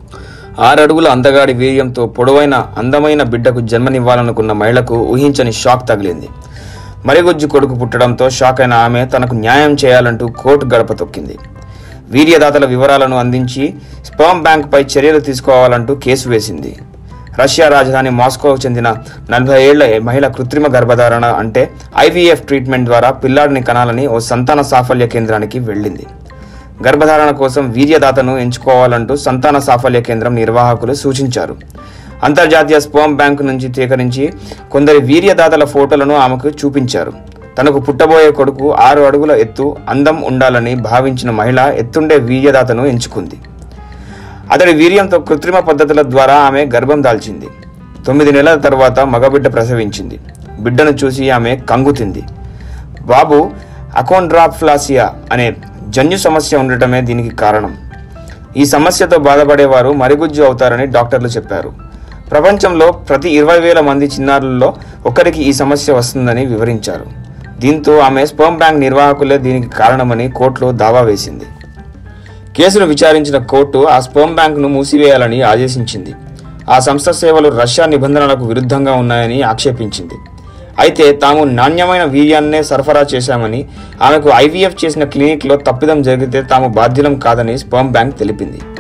ఆరు అడుగుల అందగాడి వీర్యంతో పొడవైన అందమైన బిడ్డకు జన్మనివ్వాలనుకున్న మహిళకు ఊహించని షాక్ తగిలింది మరిగొజ్జు కొడుకు పుట్టడంతో షాక్ అయిన ఆమె తనకు న్యాయం చేయాలంటూ కోర్టు గడప తొక్కింది వీర్యదాతల వివరాలను అందించి స్పర్మ్ బ్యాంక్పై చర్యలు తీసుకోవాలంటూ కేసు వేసింది రష్యా రాజధాని మాస్కోకు చెందిన నలభై ఏళ్ల మహిళ కృత్రిమ గర్భధారణ అంటే ఐవీఎఫ్ ట్రీట్మెంట్ ద్వారా పిల్లాడిని కనాలని ఓ సంతాన సాఫల్య కేంద్రానికి వెళ్ళింది గర్భధారణ కోసం వీర్యదాతను ఎంచుకోవాలంటూ సంతాన సాఫల్య కేంద్రం నిర్వాహకులు సూచించారు అంతర్జాతీయ స్పర్మ్ బ్యాంకు నుంచి సేకరించి కొందరి వీర్యదాతల ఫోటోలను ఆమెకు చూపించారు తనకు పుట్టబోయే కొడుకు ఆరు అడుగుల ఎత్తు అందం ఉండాలని భావించిన మహిళ ఎత్తుండే వీర్యదాతను ఎంచుకుంది అతడి వీర్యంతో కృత్రిమ పద్ధతుల ద్వారా ఆమె గర్భం దాల్చింది తొమ్మిది నెలల తర్వాత మగబిడ్డ ప్రసవించింది బిడ్డను చూసి ఆమె కంగుతింది బాబు అకోండ్రాప్లాసియా అనే జన్యు సమస్య ఉండటమే దీనికి కారణం ఈ సమస్యతో బాధపడేవారు మరిగుజ్జు అవుతారని డాక్టర్లు చెప్పారు ప్రపంచంలో ప్రతి ఇరవై వేల మంది చిన్నారుల్లో ఒకరికి ఈ సమస్య వస్తుందని వివరించారు దీంతో ఆమె స్పర్మ్ బ్యాంక్ నిర్వాహకులే దీనికి కారణమని కోర్టులో దావా వేసింది కేసును విచారించిన కోర్టు ఆ స్పర్మ్ బ్యాంకును మూసివేయాలని ఆదేశించింది ఆ సంస్థ సేవలు రష్యా నిబంధనలకు విరుద్ధంగా ఉన్నాయని ఆక్షేపించింది అయితే తాము నాణ్యమైన వీర్యాన్నే సరఫరా చేశామని ఆమెకు ఐవీఎఫ్ చేసిన క్లినిక్లో తప్పిదం జరిగితే తాము బాధ్యులం కాదని స్పర్మ్ బ్యాంక్ తెలిపింది